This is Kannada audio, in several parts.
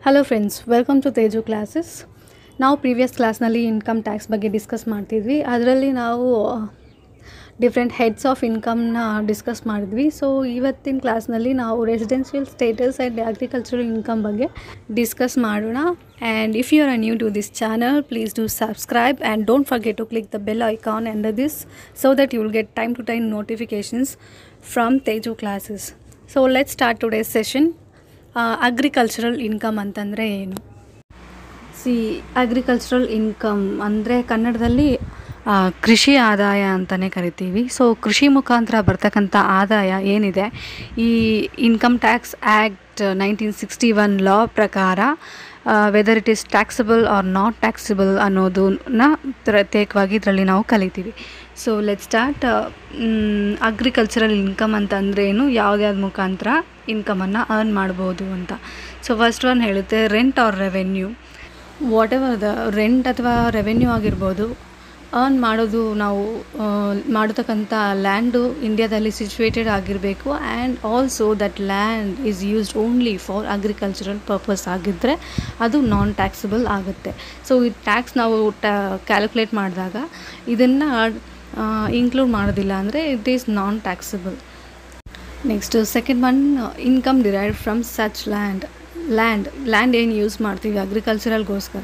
hello friends welcome to Teju classes ನಾವು ಪ್ರೀವಿಯಸ್ ಕ್ಲಾಸ್ನಲ್ಲಿ ಇನ್ಕಮ್ ಟ್ಯಾಕ್ಸ್ ಬಗ್ಗೆ ಡಿಸ್ಕಸ್ ಮಾಡ್ತಿದ್ವಿ ಅದರಲ್ಲಿ ನಾವು ಡಿಫ್ರೆಂಟ್ ಹೆಡ್ಸ್ ಆಫ್ ಇನ್ಕಮ್ನ ಡಿಸ್ಕಸ್ ಮಾಡಿದ್ವಿ ಸೊ ಇವತ್ತಿನ ಕ್ಲಾಸ್ನಲ್ಲಿ ನಾವು residential status and agricultural income ಬಗ್ಗೆ ಡಿಸ್ಕಸ್ ಮಾಡೋಣ and if you are new to this channel please do subscribe and don't forget to click the bell icon under this so that you will get time to time notifications from Teju classes so let start today's session agricultural income ಅಂತಂದರೆ ಏನು ಸಿ ಅಗ್ರಿಕಲ್ಚರಲ್ ಇನ್ಕಮ್ ಅಂದರೆ ಕನ್ನಡದಲ್ಲಿ ಆ, ಕೃಷಿ ಆದಾಯ ಅಂತಲೇ ಕರಿತೀವಿ ಸೊ ಕೃಷಿ ಮುಖಾಂತರ ಬರ್ತಕ್ಕಂಥ ಆದಾಯ ಏನಿದೆ ಈ income tax act nineteen sixty one law ಪ್ರಕಾರ whether it is taxable or not taxable ಅನ್ನೋದನ್ನ ಪ್ರತ್ಯೇಕವಾಗಿ ಇದರಲ್ಲಿ ನಾವು ಕಲಿತೀವಿ so let start agricultural income ಅಂತಂದ್ರೆ ಏನು ಯಾವ್ದ್ಯಾವ್ದು ಮುಖಾಂತರ ಇನ್ಕಮನ್ನು ಅರ್ನ್ ಮಾಡ್ಬೋದು ಅಂತ ಸೊ ಫಸ್ಟ್ ಒನ್ ಹೇಳುತ್ತೆ rent or revenue whatever the rent ಅಥವಾ ರೆವೆನ್ಯೂ ಆಗಿರ್ಬೋದು ಅರ್ನ್ ಮಾಡೋದು ನಾವು ಆ, ಮಾಡತಕ್ಕಂಥ ಲ್ಯಾಂಡು ಇಂಡಿಯಾದಲ್ಲಿ ಸಿಚುವೇಟೆಡ್ ಆಗಿರಬೇಕು and also that land is used only for agricultural purpose ಆಗಿದ್ದರೆ ಅದು ನಾನ್ ಟ್ಯಾಕ್ಸಬಲ್ ಆಗುತ್ತೆ ಸೊ ಈ ಟ್ಯಾಕ್ಸ್ ನಾವು ಟ್ಯಾ ಕ್ಯಾಲ್ಕುಲೇಟ್ ಮಾಡಿದಾಗ ಇದನ್ನು ಇನ್ಕ್ಲೂಡ್ ಮಾಡೋದಿಲ್ಲ ಅಂದರೆ it is non taxable next second one income derive from such land land land ಏನು ಯೂಸ್ ಮಾಡ್ತೀವಿ ಅಗ್ರಿಕಲ್ಚರಲ್ಗೋಸ್ಕರ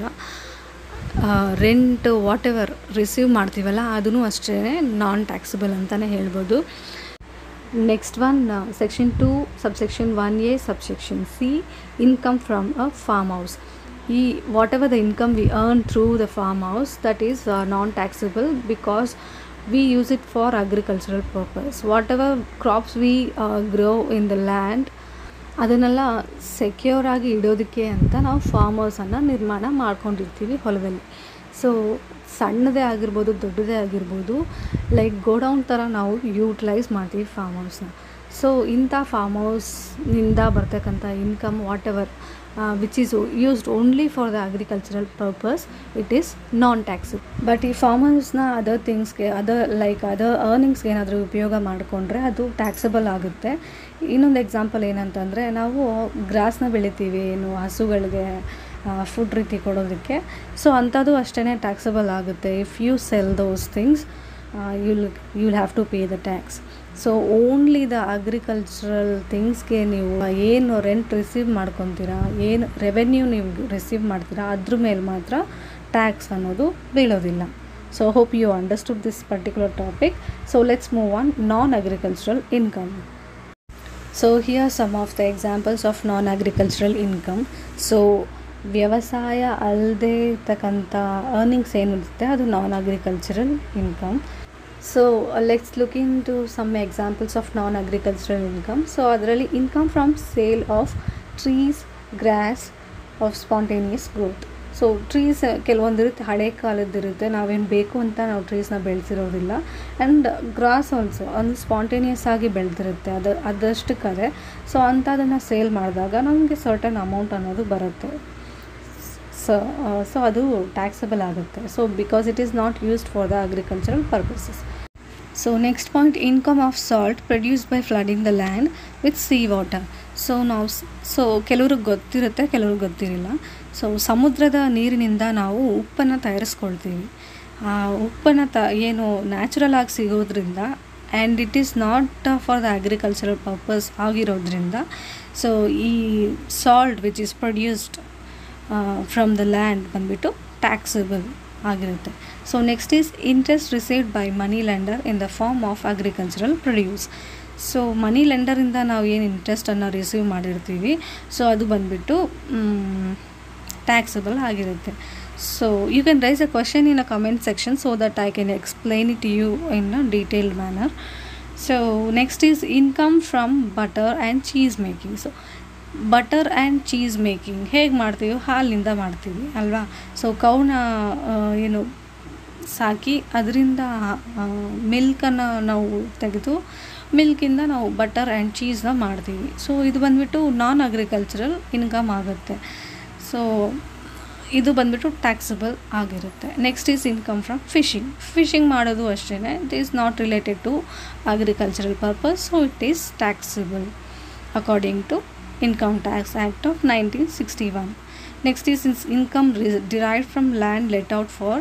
ರೆಂಟ್ ವಾಟ್ ಎವರ್ ರಿಸೀವ್ ಮಾಡ್ತೀವಲ್ಲ ಅದೂ ಅಷ್ಟೇ ನಾನ್ ಟ್ಯಾಕ್ಸಬಲ್ ಅಂತಲೇ ಹೇಳ್ಬೋದು next one section two subsection one A subsection C income from a farm house ಈ whatever the income we earn through the farm house that is non taxable because we use it for agricultural purpose whatever crops we grow in the land ಅದನ್ನೆಲ್ಲ ಸೆಕ್ಯೂರ್ ಆಗಿ ಇಡೋದಕ್ಕೆ ಅಂತ ನಾವು ಫಾರ್ಮ್ ಹೌಸನ್ನು ನಿರ್ಮಾಣ ಮಾಡ್ಕೊಂಡಿರ್ತೀವಿ ಹೊಲದಲ್ಲಿ ಸೊ ಸಣ್ಣದೇ ಆಗಿರ್ಬೋದು ದೊಡ್ಡದೇ ಆಗಿರ್ಬೋದು ಲೈಕ್ ಗೋಡೌನ್ ಥರ ನಾವು ಯೂಟಿಲೈಸ್ ಮಾಡ್ತೀವಿ ಫಾರ್ಮ್ ಹೌಸ್ನ ಸೊ ಇಂಥ ಫಾರ್ಮ್ ಹೌಸ್ನಿಂದ ಬರ್ತಕ್ಕಂಥ income whatever which is used only for the agricultural purpose it is non taxable but ಈ ಫಾರ್ಮ್ ಹೌಸ್ನ ಅದರ್ ಥಿಂಗ್ಸ್ಗೆ ಅದರ್ ಲೈಕ್ ಅದರ್ ಅರ್ನಿಂಗ್ಸ್ಗೆ ಏನಾದರೂ ಉಪಯೋಗ ಮಾಡಿಕೊಂಡ್ರೆ ಅದು ಟ್ಯಾಕ್ಸಬಲ್ ಆಗುತ್ತೆ ಇನ್ನೊಂದು ಎಕ್ಸಾಂಪಲ್ ಏನಂತಂದರೆ ನಾವು ಗ್ರಾಸ್ನ ಬೆಳಿತೀವಿ ಏನು ಹಸುಗಳಿಗೆ ಫುಡ್ ರೀತಿ ಕೊಡೋದಕ್ಕೆ ಸೊ ಅಂಥದ್ದು ಅಷ್ಟೇ ಟ್ಯಾಕ್ಸಬಲ್ ಆಗುತ್ತೆ if you sell those things you'll you'll have to pay the tax so only the agricultural ಥಿಂಗ್ಸ್ಗೆ ನೀವು ಏನು ರೆಂಟ್ ರಿಸೀವ್ ಮಾಡ್ಕೊತೀರಾ ಏನು ರೆವೆನ್ಯೂ ನೀವು ರಿಸೀವ್ ಮಾಡ್ತೀರಾ ಅದ್ರ ಮೇಲೆ ಮಾತ್ರ ಟ್ಯಾಕ್ಸ್ ಅನ್ನೋದು ಬೀಳೋದಿಲ್ಲ so hope you understood this particular topic so let's move on non agricultural income so here some of the examples of non agricultural income so ವ್ಯವಸಾಯ ಅಲ್ಲದೆ ಇರ್ತಕ್ಕಂಥ ಅರ್ನಿಂಗ್ಸ್ ಏನಿರುತ್ತೆ ಅದು non agricultural income so let's look into some examples of non agricultural income so ಅದರಲ್ಲಿ income from sale of trees grass of spontaneous growth so trees ಕೆಲವೊಂದಿರುತ್ತೆ ಹಳೆ ಕಾಲದ್ದಿರುತ್ತೆ ನಾವೇನು ಬೇಕು ಅಂತ ನಾವು ಟ್ರೀಸ್ನ ಬೆಳೆಸಿರೋದಿಲ್ಲ ಆ್ಯಂಡ್ ಗ್ರಾಸ್ ಆಲ್ಸೋ ಅದು ಸ್ಪಾಂಟೇನಿಯಸ್ ಆಗಿ ಬೆಳೆದಿರುತ್ತೆ ಅದು ಅದಷ್ಟಕ್ಕದೆ ಸೊ ಅಂಥದನ್ನು ಸೇಲ್ ಮಾಡಿದಾಗ ನಮಗೆ ಸರ್ಟನ್ ಅಮೌಂಟ್ ಅನ್ನೋದು ಬರುತ್ತೆ ಸೊ ಸೊ ಅದು ಟ್ಯಾಕ್ಸಬಲ್ ಆಗುತ್ತೆ so because it is not used for the agricultural purposes so next point income of salt produce by flooding the land with sea water so ನಾವು ಸೊ ಕೆಲವ್ರಿಗೆ ಗೊತ್ತಿರುತ್ತೆ ಕೆಲವ್ರಿಗೆ ಗೊತ್ತಿರಲಿಲ್ಲ ಸೊ ಸಮುದ್ರದ ನೀರಿನಿಂದ ನಾವು ಉಪ್ಪನ್ನು ತಯಾರಿಸ್ಕೊಳ್ತೀವಿ ಆ ಉಪ್ಪನ್ನು ತ ಏನು ನ್ಯಾಚುರಲ್ ಆಗಿ ಸಿಗೋದ್ರಿಂದ and it is not for the agricultural purpose ಆಗಿರೋದ್ರಿಂದ ಸೊ ಈ salt which is produced from the land ಬಂದುಬಿಟ್ಟು ಟ್ಯಾಕ್ಸಬಲ್ ಆಗಿರುತ್ತೆ so next is interest received by money lender in the form of agricultural produce so money ಲೆಂಡರಿಂದ ನಾವು ಏನು ಇಂಟ್ರೆಸ್ಟನ್ನು ರಿಸೀವ್ ಮಾಡಿರ್ತೀವಿ ಸೊ ಅದು ಬಂದುಬಿಟ್ಟು ಟ್ಯಾಕ್ಸಬಲ್ ಆಗಿರುತ್ತೆ so you can raise a question in a comment section so that I can explain it you in a detailed manner so next is income from butter and cheese making so butter and cheese making ಹೇಗೆ ಮಾಡ್ತೀವಿ ಹಾಲಿನಿಂದ ಮಾಡ್ತೀವಿ ಅಲ್ವಾ ಸೊ ಕೌನ ಏನು ಸಾಕಿ ಅದರಿಂದ ಮಿಲ್ಕನ್ನು ನಾವು ತೆಗೆದು ಮಿಲ್ಕಿಂದ ನಾವು ಬಟರ್ ಆ್ಯಂಡ್ ಚೀಸ್ನ ಮಾಡ್ತೀವಿ ಸೊ ಇದು ಬಂದುಬಿಟ್ಟು ನಾನ್ ಅಗ್ರಿಕಲ್ಚರಲ್ ಇನ್ಕಮ್ ಆಗುತ್ತೆ ಸೊ ಇದು ಬಂದುಬಿಟ್ಟು ಟ್ಯಾಕ್ಸಬಲ್ ಆಗಿರುತ್ತೆ next is income from fishing fishing ಮಾಡೋದು ಅಷ್ಟೇ it is not related to agricultural purpose so it is taxable according to income tax act of nineteen sixty one next is ins income derive from land let out for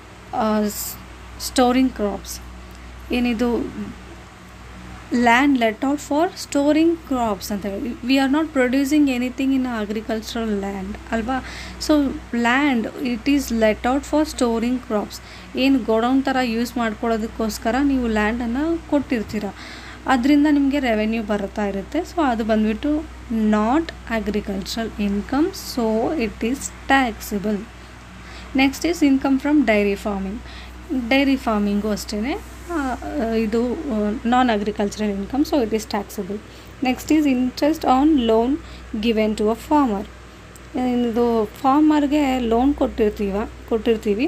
storing crops ಏನಿದು land let out for storing crops ಅಂತ ಹೇಳಿ we are not producing anything in agricultural land ಅಲ್ವಾ so land it is let out for storing crops ಏನು ಗೋಡೌನ್ ಥರ ಯೂಸ್ ಮಾಡ್ಕೊಳ್ಳೋದಕ್ಕೋಸ್ಕರ ನೀವು ಲ್ಯಾಂಡನ್ನು ಕೊಟ್ಟಿರ್ತೀರ ಅದರಿಂದ ನಿಮಗೆ ರೆವೆನ್ಯೂ ಬರ್ತಾ ಇರುತ್ತೆ ಸೊ ಅದು ಬಂದುಬಿಟ್ಟು not agricultural income so it is taxable next is income from dairy farming dairy farming ಅಷ್ಟೇ ಇದು non agricultural income so it is taxable next is interest on loan given to a farmer ಇದು ಫಾರ್ಮರ್ಗೆ ಲೋನ್ ಕೊಟ್ಟಿರ್ತೀವ ಕೊಟ್ಟಿರ್ತೀವಿ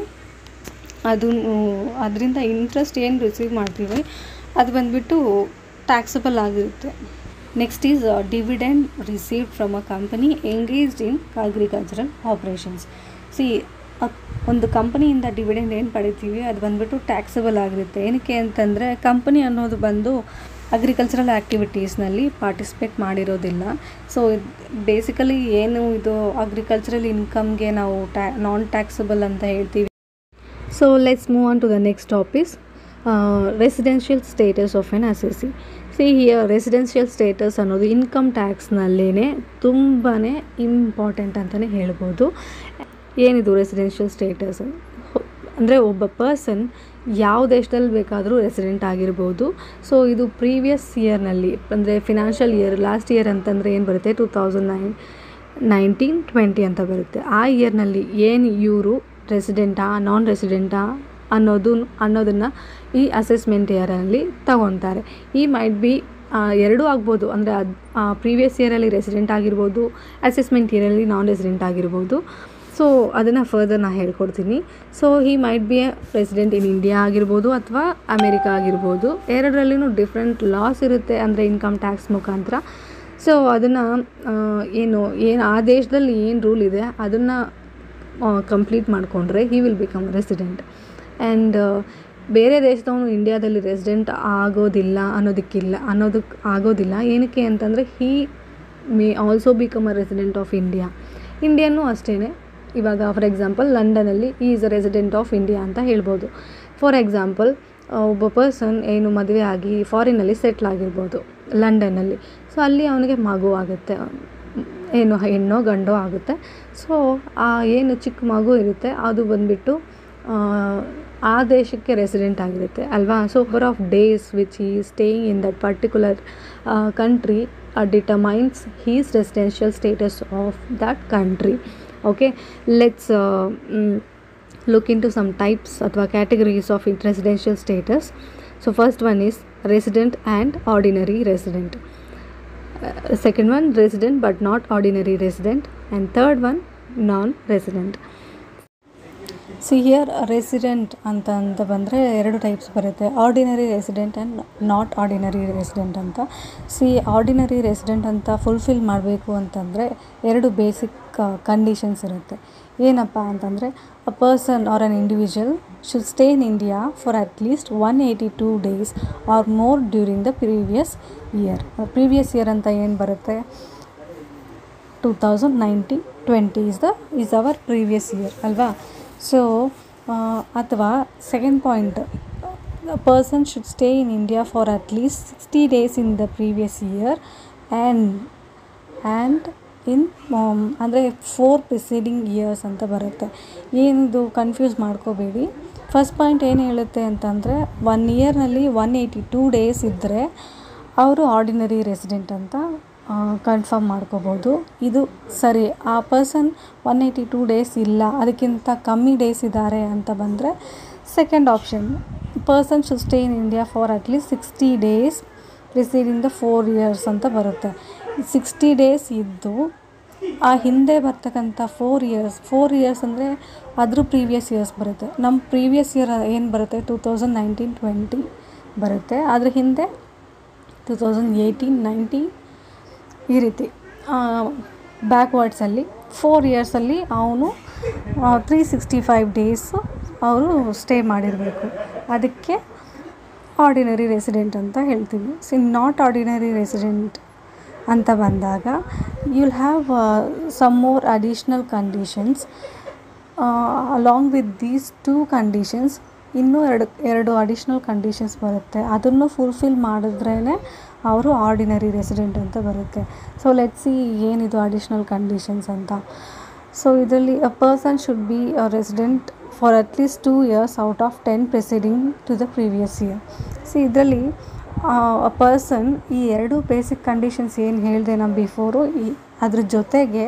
ಅದು ಅದರಿಂದ ಇಂಟ್ರೆಸ್ಟ್ ಏನು ರಿಸೀವ್ ಮಾಡ್ತೀವಿ ಅದು ಬಂದುಬಿಟ್ಟು ಟ್ಯಾಕ್ಸಬಲ್ ಆಗಿರುತ್ತೆ next is dividend received from a company engaged in agricultural operations see ಒಂದು ಕಂಪನಿಯಿಂದ ಡಿವಿಡೆಂಡ್ ಏನು ಪಡಿತೀವಿ ಅದು ಬಂದುಬಿಟ್ಟು ಟ್ಯಾಕ್ಸಬಲ್ ಆಗಿರುತ್ತೆ ಏನಕ್ಕೆ ಅಂತಂದರೆ ಕಂಪನಿ ಅನ್ನೋದು ಬಂದು ಅಗ್ರಿಕಲ್ಚರಲ್ ಆ್ಯಕ್ಟಿವಿಟೀಸ್ನಲ್ಲಿ ಪಾರ್ಟಿಸಿಪೇಟ್ ಮಾಡಿರೋದಿಲ್ಲ ಸೊ ಬೇಸಿಕಲಿ ಏನು ಇದು ಅಗ್ರಿಕಲ್ಚರಲ್ ಇನ್ಕಮ್ಗೆ ನಾವು ಟ್ಯಾ ನಾನ್ ಟ್ಯಾಕ್ಸಬಲ್ ಅಂತ ಹೇಳ್ತೀವಿ so let's move on to the next topics residential status of an assessee here residential status ಅನ್ನೋದು ಇನ್ಕಮ್ ಟ್ಯಾಕ್ಸ್ನಲ್ಲೇ ತುಂಬಾ ಇಂಪಾರ್ಟೆಂಟ್ ಅಂತಲೇ ಹೇಳ್ಬೋದು ಏನಿದು ರೆಸಿಡೆನ್ಷಿಯಲ್ ಸ್ಟೇಟಸ್ ಅಂದರೆ ಒಬ್ಬ ಪರ್ಸನ್ ಯಾವ ದೇಶದಲ್ಲಿ ಬೇಕಾದರೂ ರೆಸಿಡೆಂಟ್ ಆಗಿರ್ಬೋದು ಸೊ ಇದು ಪ್ರೀವಿಯಸ್ ಇಯರ್ನಲ್ಲಿ ಅಂದರೆ ಫಿನಾನ್ಷಿಯಲ್ ಇಯರ್ ಲಾಸ್ಟ್ ಇಯರ್ ಅಂತಂದರೆ ಏನು ಬರುತ್ತೆ two thousand nine nineteen twenty ಅಂತ ಬರುತ್ತೆ ಆ ಇಯರ್ನಲ್ಲಿ ಏನು ಇವರು ರೆಸಿಡೆಂಟಾ ನಾನ್ ರೆಸಿಡೆಂಟಾ ಅನ್ನೋದು ಅನ್ನೋದನ್ನು ಈ ಅಸೆಸ್ಮೆಂಟ್ ಇಯರಲ್ಲಿ ತಗೊತಾರೆ ಈ ಮೈಟ್ ಬಿ ಎರಡೂ ಆಗ್ಬೋದು ಅಂದರೆ ಅದು ಪ್ರೀವಿಯಸ್ ಇಯರಲ್ಲಿ ರೆಸಿಡೆಂಟ್ ಆಗಿರ್ಬೋದು ಅಸೆಸ್ಮೆಂಟ್ ಇಯರಲ್ಲಿ ನಾನ್ ರೆಸಿಡೆಂಟ್ ಆಗಿರ್ಬೋದು ಸೊ ಅದನ್ನು ಫರ್ದರ್ ನಾನು ಹೇಳ್ಕೊಡ್ತೀನಿ so he might be a resident in India ಆಗಿರ್ಬೋದು ಅಥವಾ ಅಮೇರಿಕಾ ಆಗಿರ್ಬೋದು ಎರಡರಲ್ಲಿನೂ ಡಿಫ್ರೆಂಟ್ ಲಾಸ್ ಇರುತ್ತೆ ಅಂದರೆ ಇನ್ಕಮ್ ಟ್ಯಾಕ್ಸ್ ಮುಖಾಂತರ ಸೊ ಅದನ್ನು ಏನು ಏನು ಆ ದೇಶದಲ್ಲಿ ಏನು ರೂಲ್ ಇದೆ ಅದನ್ನು ಕಂಪ್ಲೀಟ್ ಮಾಡಿಕೊಂಡ್ರೆ he will become resident and ಬೇರೆ ದೇಶದವನು ಇಂಡಿಯಾದಲ್ಲಿ ರೆಸಿಡೆಂಟ್ ಆಗೋದಿಲ್ಲ ಅನ್ನೋದಕ್ಕಿಲ್ಲ ಅನ್ನೋದಕ್ಕೆ ಆಗೋದಿಲ್ಲ ಏನಕ್ಕೆ ಅಂತಂದರೆ he may also become a resident of India ಇಂಡಿಯನ್ನೂ ಅಷ್ಟೇ ಇವಾಗ ಫಾರ್ ಎಕ್ಸಾಂಪಲ್ ಲಂಡನಲ್ಲಿ is a resident of India ಅಂತ ಹೇಳ್ಬೋದು ಫಾರ್ ಎಕ್ಸಾಂಪಲ್ ಒಬ್ಬ ಪರ್ಸನ್ ಏನು ಮದುವೆ ಆಗಿ ಫಾರಿನಲ್ಲಿ ಸೆಟ್ಲ್ ಆಗಿರ್ಬೋದು ಲಂಡನ್ನಲ್ಲಿ ಸೊ ಅಲ್ಲಿ ಅವನಿಗೆ ಮಗು ಆಗುತ್ತೆ ಏನು ಹೆಣ್ಣೋ ಗಂಡೋ ಆಗುತ್ತೆ ಸೊ ಆ ಏನು ಚಿಕ್ಕ ಮಗು ಇರುತ್ತೆ ಅದು ಬಂದುಬಿಟ್ಟು ಆ ದೇಶಕ್ಕೆ ರೆಸಿಡೆಂಟ್ ಆಗಿರುತ್ತೆ ಅಲ್ವಾ so number of days which he staying in that particular country determines his residential status of that country okay let's look into some types ಅಥವಾ categories of residential status so first one is resident and ordinary resident uh, second one resident but not ordinary resident and third one non-resident see here resident ಅಂತ ಅಂತ ಬಂದರೆ ಎರಡು ಟೈಪ್ಸ್ ಬರುತ್ತೆ ordinary resident and not ordinary resident ಅಂತ ಸಿ ಆರ್ಡಿನರಿ ರೆಸಿಡೆಂಟ್ ಅಂತ ಫುಲ್ಫಿಲ್ ಮಾಡಬೇಕು ಅಂತಂದರೆ ಎರಡು ಬೇಸಿಕ್ ಕಂಡೀಷನ್ಸ್ ಇರುತ್ತೆ ಏನಪ್ಪ ಅಂತಂದರೆ a person or an individual should stay in India for at least one eighty two days or more during the previous year previous year ಅಂತ ಏನು ಬರುತ್ತೆ two thousand nineteen twenty is the is our previous year ಅಲ್ವಾ ಸೊ ಅಥವಾ second point person should stay in India for at least sixty days in the previous year and and in ಅಂದರೆ ಫೋರ್ ಪ್ರಿಸೀಡಿಂಗ್ ಇಯರ್ಸ್ ಅಂತ ಬರುತ್ತೆ ಏನಿದು ಕನ್ಫ್ಯೂಸ್ ಮಾಡ್ಕೋಬೇಡಿ ಫಸ್ಟ್ ಪಾಯಿಂಟ್ ಏನು ಹೇಳುತ್ತೆ ಅಂತಂದರೆ ಒನ್ ಇಯರ್ನಲ್ಲಿ ಒನ್ ಏಯ್ಟಿ ಟೂ ಡೇಸ್ ಇದ್ದರೆ ಅವರು ಆರ್ಡಿನರಿ ರೆಸಿಡೆಂಟ್ ಅಂತ ಕನ್ಫರ್ಮ್ ಮಾಡ್ಕೋಬೋದು ಇದು ಸರಿ ಆ person one eighty two days ಇಲ್ಲ ಅದಕ್ಕಿಂತ ಕಮ್ಮಿ ಡೇಸ್ ಇದ್ದಾರೆ ಅಂತ ಬಂದರೆ second option person should stay in India for at least sixty days preceding the four years ಅಂತ ಬರುತ್ತೆ ಸಿಕ್ಸ್ಟಿ ಡೇಸ್ ಇದ್ದು ಆ ಹಿಂದೆ ಬರ್ತಕ್ಕಂಥ ಫೋರ್ ಇಯರ್ಸ್ ಫೋರ್ ಇಯರ್ಸ್ ಅಂದರೆ ಅದ್ರ ಪ್ರೀವಿಯಸ್ ಇಯರ್ಸ್ ಬರುತ್ತೆ ನಮ್ಮ ಪ್ರೀವಿಯಸ್ ಇಯರ್ ಏನು ಬರುತ್ತೆ ಟೂ ತೌಸಂಡ್ ನೈನ್ಟೀನ್ ಟ್ವೆಂಟಿ ಬರುತ್ತೆ ಅದ್ರ ಹಿಂದೆ ಟೂ ತೌಸಂಡ್ ಏಯ್ಟೀನ್ ನೈನ್ಟೀನ್ ಈ ರೀತಿ ಬ್ಯಾಕ್ವರ್ಡ್ಸಲ್ಲಿ ಫೋರ್ ಇಯರ್ಸಲ್ಲಿ ಅವನು ತ್ರೀ ಸಿಕ್ಸ್ಟಿ ಫೈವ್ ಡೇಸು ಅವರು ಸ್ಟೇ ಮಾಡಿರಬೇಕು ಅದಕ್ಕೆ ಆರ್ಡಿನರಿ ರೆಸಿಡೆಂಟ್ ಅಂತ ಹೇಳ್ತೀವಿ ಸಿ ನಾಟ್ ಆರ್ಡಿನರಿ ರೆಸಿಡೆಂಟ್ ಅಂತ ಬಂದಾಗ you'll have some more additional conditions along with these two conditions ಇನ್ನೂ ಎರಡು ಎರಡು ಅಡಿಷ್ನಲ್ ಕಂಡೀಷನ್ಸ್ ಬರುತ್ತೆ ಅದನ್ನು ಫುಲ್ಫಿಲ್ ಮಾಡಿದ್ರೇ ಅವರು ಆರ್ಡಿನರಿ ರೆಸಿಡೆಂಟ್ ಅಂತ ಬರುತ್ತೆ ಸೊ ಲೆಟ್ ಸಿ ಏನಿದು ಅಡಿಷ್ನಲ್ ಕಂಡೀಷನ್ಸ್ ಅಂತ ಸೊ ಇದರಲ್ಲಿ a person should be a resident for at least two years out of ten preceding to the previous year so ಇದರಲ್ಲಿ ಅ ಪರ್ಸನ್ ಈ ಎರಡು ಬೇಸಿಕ್ ಕಂಡೀಷನ್ಸ್ ಏನು ಹೇಳಿದೆ ನಾನು ಬಿಫೋರು ಈ ಅದ್ರ ಜೊತೆಗೆ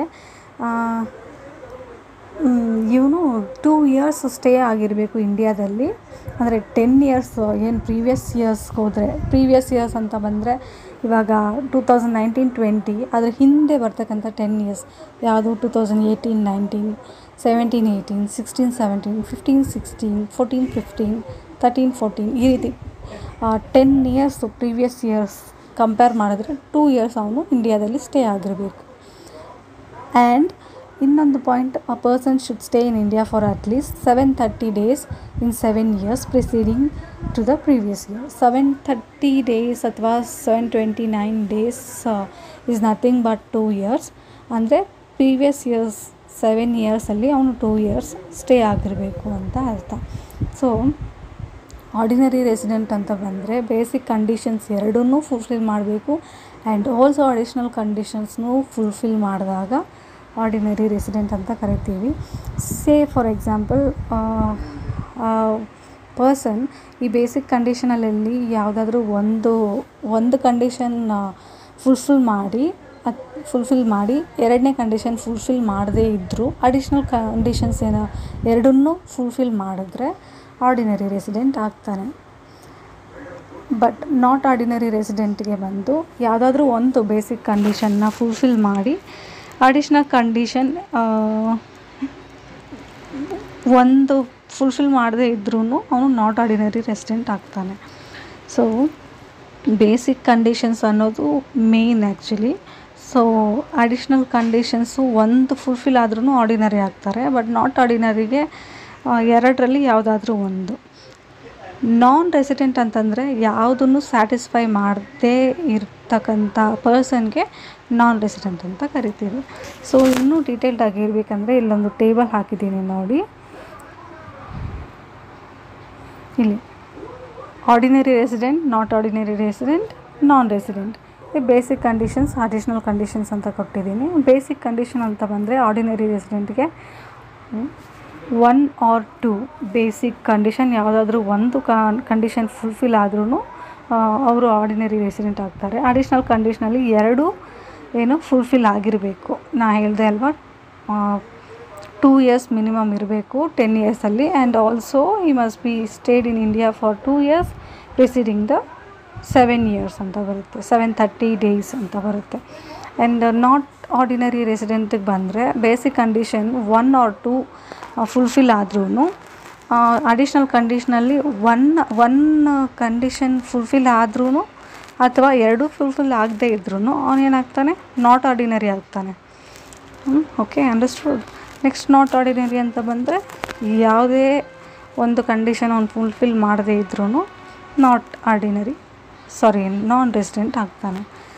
ಇವನು ಟೂ ಇಯರ್ಸ್ ಸ್ಟೇ ಆಗಿರಬೇಕು ಇಂಡಿಯಾದಲ್ಲಿ ಅಂದರೆ ಟೆನ್ ಇಯರ್ಸ್ ಏನು ಪ್ರೀವಿಯಸ್ ಇಯರ್ಸ್ಗೆ ಹೋದರೆ ಪ್ರೀವಿಯಸ್ ಇಯರ್ಸ್ ಅಂತ ಬಂದರೆ ಇವಾಗ ಟೂ ತೌಸಂಡ್ ನೈನ್ಟೀನ್ ಟ್ವೆಂಟಿ ಅದ್ರ ಹಿಂದೆ ಬರ್ತಕ್ಕಂಥ ಟೆನ್ ಇಯರ್ಸ್ ಯಾವುದು two thousand eighteen nineteen seventeen eighteen sixteen seventeen fifteen sixteen fourteen fifteen thirteen fourteen ಈ ರೀತಿ ten years previous years compare ಮಾಡಿದ್ರೆ ಟೂ ಇಯರ್ಸ್ ಅವನು ಇಂಡಿಯಾದಲ್ಲಿ ಸ್ಟೇ ಆಗಿರಬೇಕು ಆ್ಯಂಡ್ ಇನ್ನೊಂದು point a person should stay in India for at least seven thirty days in seven years preceding to the previous year seven thirty days ಅಥವಾ seven twenty nine days is nothing but two years ಅಂದರೆ ಪ್ರೀವಿಯಸ್ ಇಯರ್ಸ್ ಸೆವೆನ್ ಇಯರ್ಸಲ್ಲಿ ಅವನು ಟೂ ಇಯರ್ಸ್ ಸ್ಟೇ ಆಗಿರಬೇಕು ಅಂತ ಅರ್ಥ ಸೊ ಆರ್ಡಿನರಿ ರೆಸಿಡೆಂಟ್ ಅಂತ ಬಂದರೆ ಬೇಸಿಕ್ ಕಂಡೀಷನ್ಸ್ ಎರಡನ್ನೂ ಫುಲ್ಫಿಲ್ ಮಾಡಬೇಕು ಆ್ಯಂಡ್ ಆಲ್ಸೋ ಅಡಿಷ್ನಲ್ ಕಂಡೀಷನ್ಸ್ನೂ ಫುಲ್ಫಿಲ್ ಮಾಡಿದಾಗ ಆರ್ಡಿನರಿ ರೆಸಿಡೆಂಟ್ ಅಂತ ಕರಿತೀವಿ ಸೇ ಫಾರ್ ಎಕ್ಸಾಂಪಲ್ ಪರ್ಸನ್ ಈ ಬೇಸಿಕ್ ಕಂಡೀಷನಲ್ಲಿ ಯಾವುದಾದ್ರೂ ಒಂದು ಒಂದು ಕಂಡೀಷನ್ ಫುಲ್ಫಿಲ್ ಮಾಡಿ ಅದು ಫುಲ್ಫಿಲ್ ಮಾಡಿ ಎರಡನೇ ಕಂಡೀಷನ್ ಫುಲ್ಫಿಲ್ ಮಾಡದೇ ಇದ್ದರೂ ಅಡಿಷ್ನಲ್ ಕಂಡೀಷನ್ಸ್ ಏನೋ ಎರಡನ್ನೂ ಫುಲ್ಫಿಲ್ ಮಾಡಿದ್ರೆ ಆರ್ಡಿನರಿ ರೆಸಿಡೆಂಟ್ ಆಗ್ತಾನೆ ಬಟ್ ನಾಟ್ ಆರ್ಡಿನರಿ ರೆಸಿಡೆಂಟ್ಗೆ ಬಂದು ಯಾವುದಾದ್ರೂ ಒಂದು ಬೇಸಿಕ್ ಕಂಡೀಷನ್ನ ಫುಲ್ಫಿಲ್ ಮಾಡಿ ಅಡಿಷ್ನಲ್ ಕಂಡೀಷನ್ ಒಂದು ಫುಲ್ಫಿಲ್ ಮಾಡದೇ ಇದ್ರೂ ಅವನು ನಾಟ್ ಆರ್ಡಿನರಿ ರೆಸಿಡೆಂಟ್ ಆಗ್ತಾನೆ ಸೊ ಬೇಸಿಕ್ ಕಂಡೀಷನ್ಸ್ ಅನ್ನೋದು main actually so additional conditions ಒಂದು ಫುಲ್ಫಿಲ್ ಆದ್ರೂ ಆರ್ಡಿನರಿ ಆಗ್ತಾರೆ ಬಟ್ ನಾಟ್ ಆರ್ಡಿನರಿಗೆ ಎರಡರಲ್ಲಿ ಯಾವುದಾದ್ರೂ ಒಂದು ನಾನ್ ರೆಸಿಡೆಂಟ್ ಅಂತಂದರೆ ಯಾವುದನ್ನು ಸ್ಯಾಟಿಸ್ಫೈ ಮಾಡದೇ ಇರ್ತಕ್ಕಂಥ ಪರ್ಸನ್ಗೆ ನಾನ್ ರೆಸಿಡೆಂಟ್ ಅಂತ ಕರಿತೀವಿ ಸೊ ಇನ್ನೂ ಡೀಟೇಲ್ಡ್ ಆಗಿರ್ಬೇಕಂದ್ರೆ ಇಲ್ಲೊಂದು ಟೇಬಲ್ ಹಾಕಿದ್ದೀನಿ ನೋಡಿ ಇಲ್ಲಿ ordinary resident not ordinary resident non resident basic conditions additional conditions ಅಂತ ಕೊಟ್ಟಿದ್ದೀನಿ ಬೇಸಿಕ್ ಕಂಡೀಷನ್ ಅಂತ ಬಂದರೆ ಆರ್ಡಿನರಿ ರೆಸಿಡೆಂಟ್ಗೆ one or two basic condition ಯಾವುದಾದ್ರೂ ಒಂದು ಕಂಡೀಷನ್ ಫುಲ್ಫಿಲ್ ಆದ್ರೂ ಅವರು ಆರ್ಡಿನರಿ ರೆಸಿಡೆಂಟ್ ಆಗ್ತಾರೆ ಅಡಿಷ್ನಲ್ ಕಂಡೀಷನಲ್ಲಿ ಎರಡು ಏನು ಫುಲ್ಫಿಲ್ ಆಗಿರಬೇಕು ನಾ ಹೇಳಿದೆ ಅಲ್ವಾ ಟೂ ಇಯರ್ಸ್ ಮಿನಿಮಮ್ ಇರಬೇಕು ಟೆನ್ ಇಯರ್ಸಲ್ಲಿ and also he must be stayed in India for two years preceding the seven years ಅಂತ ಬರುತ್ತೆ ಸೆವೆನ್ ಥರ್ಟಿ ಡೇಸ್ ಅಂತ ಬರುತ್ತೆ ಆ್ಯಂಡ್ ನಾಟ್ ಆರ್ಡಿನರಿ ರೆಸಿಡೆಂಟಿಗೆ ಬಂದರೆ basic condition one or two fulfil ಆದ್ರೂ ಅಡಿಷ್ನಲ್ ಕಂಡೀಷ್ನಲ್ಲಿ ಒನ್ ಒನ್ ಕಂಡೀಷನ್ ಫುಲ್ಫಿಲ್ ಆದ್ರೂ ಅಥವಾ ಎರಡು ಫುಲ್ಫಿಲ್ ಆಗದೇ ಇದ್ರೂ ಅವನೇನಾಗ್ತಾನೆ ನಾಟ್ ಆರ್ಡಿನರಿ ಆಗ್ತಾನೆ okay understood next not ordinary ಅಂತ ಬಂದರೆ ಯಾವುದೇ ಒಂದು ಕಂಡೀಷನ್ ಅವ್ನು ಫುಲ್ಫಿಲ್ ಮಾಡದೇ ಇದ್ರೂ not ordinary sorry non resident ಆಗ್ತಾನೆ